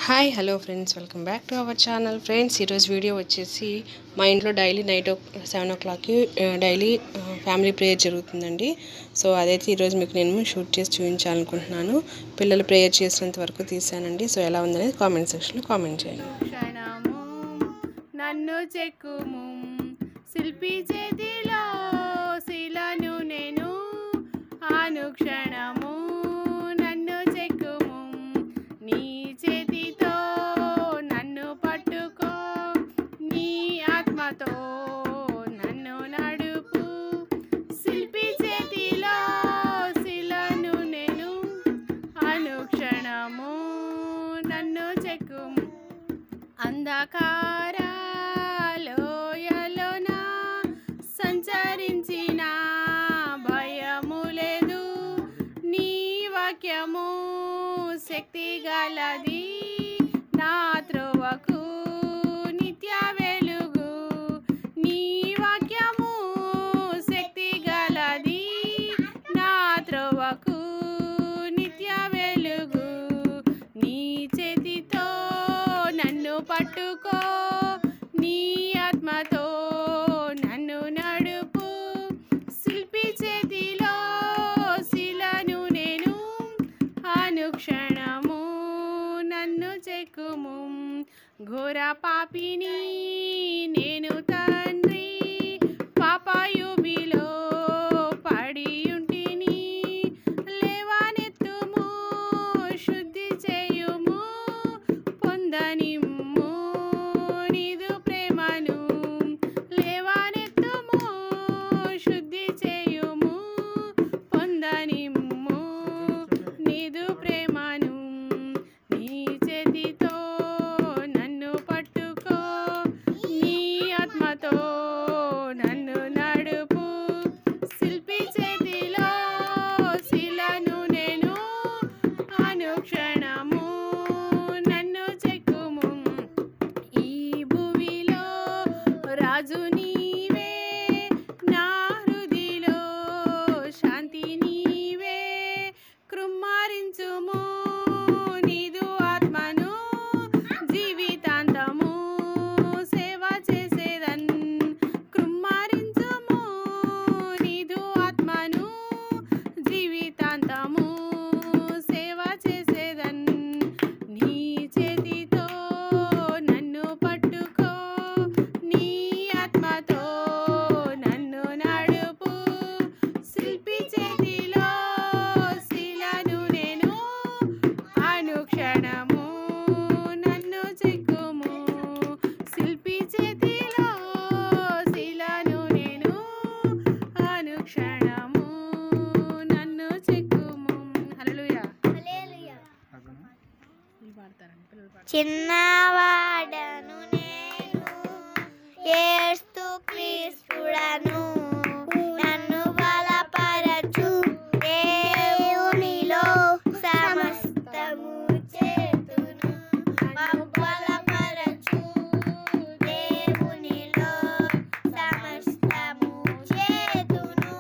hi hello friends welcome back to our channel friends ఈరోజు video వచ్చేసి మా ఇంట్లో డైలీ నైట్ సెవెన్ ఓ క్లాక్కి డైలీ ఫ్యామిలీ ప్రేయర్ జరుగుతుందండి సో అదైతే ఈరోజు మీకు నేను షూట్ చేసి చూపించాలనుకుంటున్నాను పిల్లలు ప్రేయర్ చేసినంత వరకు తీసానండి సో ఎలా ఉందనేది కామెంట్ సెక్షన్లో కామెంట్ చేయండి క్షణము నన్ను చెక్కుము శిల్పి చేతిలో శిలను నేను అనుక్షణము నన్ను చెక్కుము నీ చేతితో నన్ను పట్టుకో నీ ఆత్మతో నన్ను నడుపు శిల్పి చేతిలో శిలను నేను అనుక్షణము నన్ను చెక్కుము అంధకారాలోయలోన సంచరించిన భయము లేదు నీ వాక్యము శక్తి గలది నా త్రోవకు నిత్య వెలుగు నీ వాక్యము శక్తి గలది నా త్రోవకు నిత్య వెలుగు నీ చేతితో నన్ను పట్టుకో నీ ఆత్మతో నన్ను నడుపు శిల్పి చేతిలో శిలను నేను అనుక్షణము నన్ను చెక్కుము ఘోర పాపిని నేను తండ్రి పాపాయుబిలో పడి ఉంటిని లేవనెత్తుము శుద్ధి చేయుము పొందనిమ్ము నీదు ప్రేమను లేవనెత్తుము శుద్ధి చేయుము పొందనిమ్ము నీదు ప్రేమను నీ చేతితో నన్ను పట్టుకో నీ ఆత్మతో నన్ను నడుపు శిల్పి చేతిలో శిలను నేను అనుక్షణము నన్ను చెక్కుము ఈ భూమిలో రాజు నీవే నా హృదిలో శాంతి నీవే కృమ్మారించుము నీదు ఆత్మను జీవితాంతము సేవ చేసేదన్ కృమ్మారించుము నీదు ఆత్మను జీవితాంతము సేవ చేసేదన్ నీ చేతితో నన్ను పట్టుకో నీ ఆత్మతో నన్ను నడుపు శిల్పి చేతిలో శిలను నేను అనుక్షణము నన్ను చెక్కుము శిల్పి చేతిలో శిలను నేను అనుక్షణము నన్ను చెక్కుము హల్లెలూయా వీళ్ళు పాడతారండి పిల్లలు పాడతారు చిన్నవాడను నేను ఏస్తు క్రీస్తుడను నన్ను బలపరచు దేవునిలో సమస్తము చేతును నన్ను బలపరచు దేవునిలో సమస్తము చేతును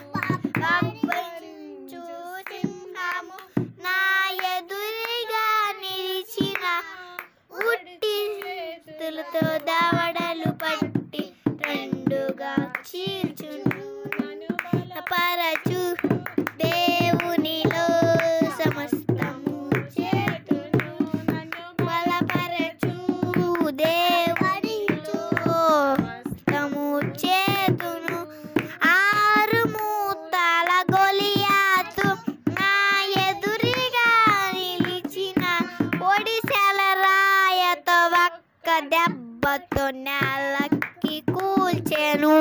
పంపించు సింహము నా ఎదురుగా నిలిచిన ఉట్టి చేతులతో దవడలు పట్టి రెండుగా చీల్చును పరచు దేవునిలో సమస్తము చేతును బలపరచు దేవునిలో సమస్తము చేతును ఆరు మూతల గొలియాతు నా ఎదురుగా నిలిచిన ఒడిశల రాయతో ఒక్క దెబ్బతో నేలకి కూల్చెను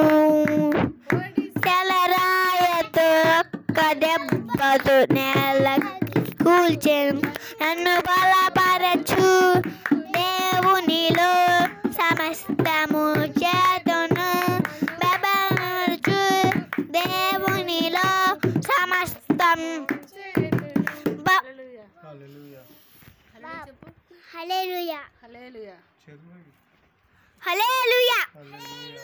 సెలరాయతో ఒక్క దెబ్బతో నేలకి కూల్చెను నన్ను బలపరచు దేవునిలో సమస్తము చేతును బలపరచు దేవునిలో సమస్తం బ- హల్లెలూయా చెప్పు హల్లెలూయా హల్లెలూయా హల్లెలూయా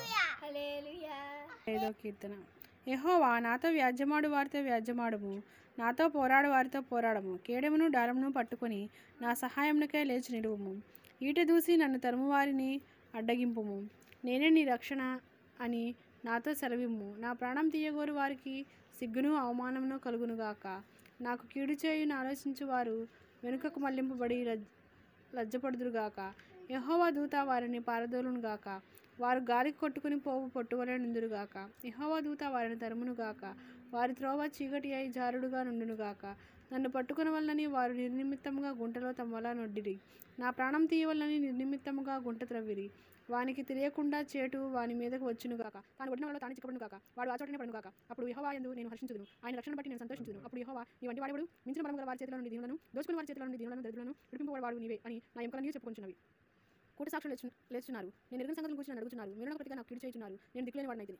హల్లెలూయా ఐదో కీర్తన యెహోవా నాతో వ్యాజ్యమాడు వారితో వ్యాజ్యమాడుము నాతో పోరాడు వారితో పోరాడము కేడమును డాలమును పట్టుకొని నా సహాయమునకై లేచి నిలువము ఈట దూసి నన్ను తరుము వారిని అడ్డగింపుము నేనే నీ రక్షణ అని నాతో సెలవిమ్ము నా ప్రాణం తీయగోరు వారికి సిగ్గును అవమానమును కలుగునుగాక నాకు కీడు చేయుని ఆలోచించు వారు వెనుకకు మళ్లింపబడి లజ్ లజ్జపడుదురుగాక యహోవా దూత వారిని పారదోలునుగాక వారు గాలికి కొట్టుకుని పోవు పొట్టువలే నుందురుగాక యహోవా దూత వారిని తరుమునుగాక వారి త్రోవ చీకటి అయి జారుడుగా నుండునుగాక నన్ను పట్టుకుని వల్లని వారు నిర్నిమిత్తముగా గుంటలో తమ వల నొడ్డిరి నా ప్రాణం తీయవల్లని నిర్నిమిత్తముగా గుంట త్రవ్విరి వానికి తెలియకుండా చేటు వాని మీదకు వచ్చునుగాక తాను కొట్టిన వాళ్ళు తాను చిక్కబడును కాక వాడు ఆ చోటనే పడును కాక అప్పుడు యహోవా ఎందు నేను హర్షించుదును ఆయన రక్షణ బట్టి నేను సంతోషించుదును అప్పుడు యహోవా నీ వంటి వాడేవాడు మించిన బలం గల వారి చేతిలో నుండి దీనులను దోచుకుని వారి చేతిలో నుండి దీనులను దరిద్రులను విడిపింపవాడు నీవే అని నా ఎంకలన్నీ చెప్పుకుంటున్నవి కూట సాక్షులు లేచు లేచున్నారు నేను ఎరిగిన సంగతులు కూర్చుని అడుగుతున్నారు మీరు ప్రతిగా నాకు కీడు చేయుచున్నారు నేను దిక్కులేని వాడినైతే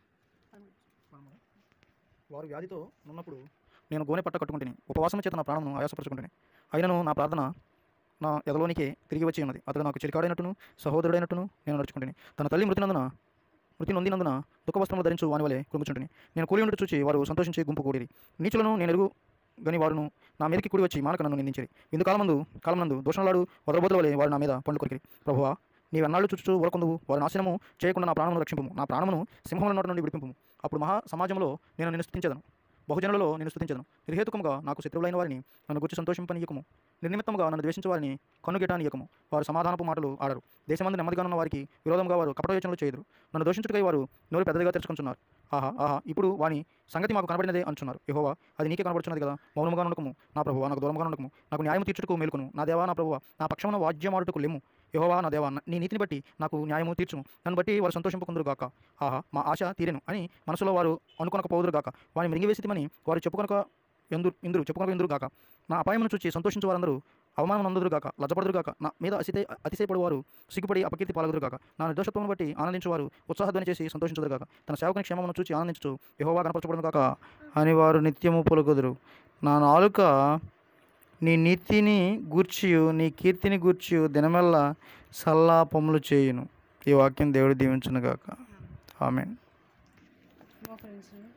వారు వ్యాధితో ఉన్నప్పుడు నేను గోనె పట్ట కట్టుకుంటుని ఉపవాసం చేత నా ప్రాణమును ఆయాసపరుచుకుంటుని అయినను నా ప్రార్థన నా ఎదలోనికి తిరిగి వచ్చి ఉన్నది అతడు నాకు చిరికాడైనట్టును సహోదరుడైనట్టును నేను నడుచుకుంటుని తన తల్లి మృతినందున మృతి నొందినందున దుఃఖ వస్త్రములు ధరించు వాని వలె కృంగుచుంటుని నేను కూలి ఉండి చూచి వారు సంతోషించి గుంపు కూడిరి నీచులను నేను ఎరుగు గని వారును నా మీదకి కూడి వచ్చి మానక నన్ను నిందించిరి ఇందు కాలమందు కాలమందు దోషణలాడు వదలబోతుల వలె వారు నా మీద పండు కొరికిరి ప్రభువా నీవెన్నాళ్ళు చుట్టూ ఊరకొందువు వారి నాశనము చేయకుండా నా ప్రాణమును రక్షింపు నా ప్రాణమును సింహముల నోట నుండి విడిపింపు అప్పుడు మహా సమాజంలో నేను నిన్ను స్థుతించదను బహుజనులలో నేను స్థుతించదను నిర్హేతుకముగా నాకు శత్రువులైన వారిని నన్ను గుర్చి సంతోషింపనీయకము నిర్నిమిత్తముగా నన్ను ద్వేషించే వారిని కన్నుగెటానీయకము వారు సమాధానపు మాటలు ఆడరు దేశమందు నెమ్మదిగా ఉన్న వారికి విరోధంగా వారు కపట యోచనలు చేయరు నన్ను దోషించుటకై వారు నోరు పెద్దదిగా తెరుచుకుంటున్నారు ఆహా ఆహా ఇప్పుడు వాని సంగతి మాకు కనబడినదే అంటున్నారు యహోవా అది నీకే కనబడుచున్నది కదా మౌనముగా ఉండకము నా ప్రభువా నాకు దూరంగా ఉండకము నాకు న్యాయం తీర్చుటకు మేలుకును నా దేవా నా ప్రభువా నా పక్షమున వాద్యమాడుటకు లెమ్ము యహోవా నా దేవా నీ నీతిని బట్టి నాకు న్యాయము తీర్చుము నన్ను బట్టి వారు సంతోషింపుకుందరు గాక ఆహా మా ఆశ తీరెను అని మనసులో వారు అనుకొనకపోదురు గాక వారిని మృంగివేసిమని వారు చెప్పుకొనక ఎందు ఇందురు చెప్పుకొనక ఎందురు గాక నా అపాయమును చూచి సంతోషించు వారందరూ అవమానం నందుదురు గాక లజ్జపడుదురు గాక నా మీద అసితే అతిశయపడు వారు సిగ్గుపడి అపకీర్తి పాలగుదురు గాక నా నిర్దోషత్వమును బట్టి ఆనందించు వారు ఉత్సాహధ్వని చేసి సంతోషించుదురు గాక తన సేవకుని క్షేమమును చూచి ఆనందించు యహోవా కనపరచబడును గాక అని వారు నిత్యము పలుకుదురు నా నాలుక నీ నీతిని గూర్చియు నీ కీర్తిని గూర్చియు దినమెల్లా సల్లాపములు చేయును ఈ వాక్యం దేవుడు దీవించును గాక ఆమెన్ మోకరించండి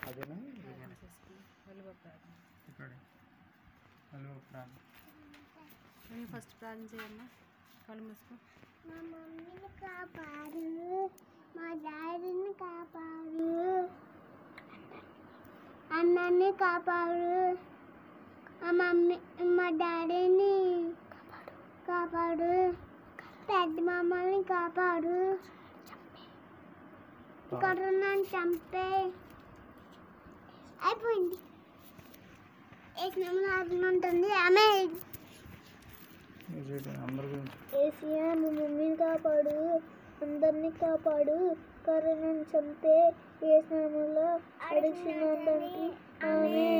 నేను ఫస్ట్ ప్రార్థన చేయమ్మా కళ్ళు మూసుకో మా మమ్మీని కాపాడు మా డాడీని కాపాడు అన్నని కాపాడు మా మమ్మీ మా డాడీని కాపాడు పెద్ద మమ్మల్ని కాపాడు కరోనాని చంపే అయిపోయింది వేసిన ఉంటుంది ఆమె అందరి గురించి ఏసియా మా మమ్మీని కాపాడు అందరినీ కాపాడు కరోనాను చంపే ఏ స్నామంలో అడిగిన తండ్రి ఆమె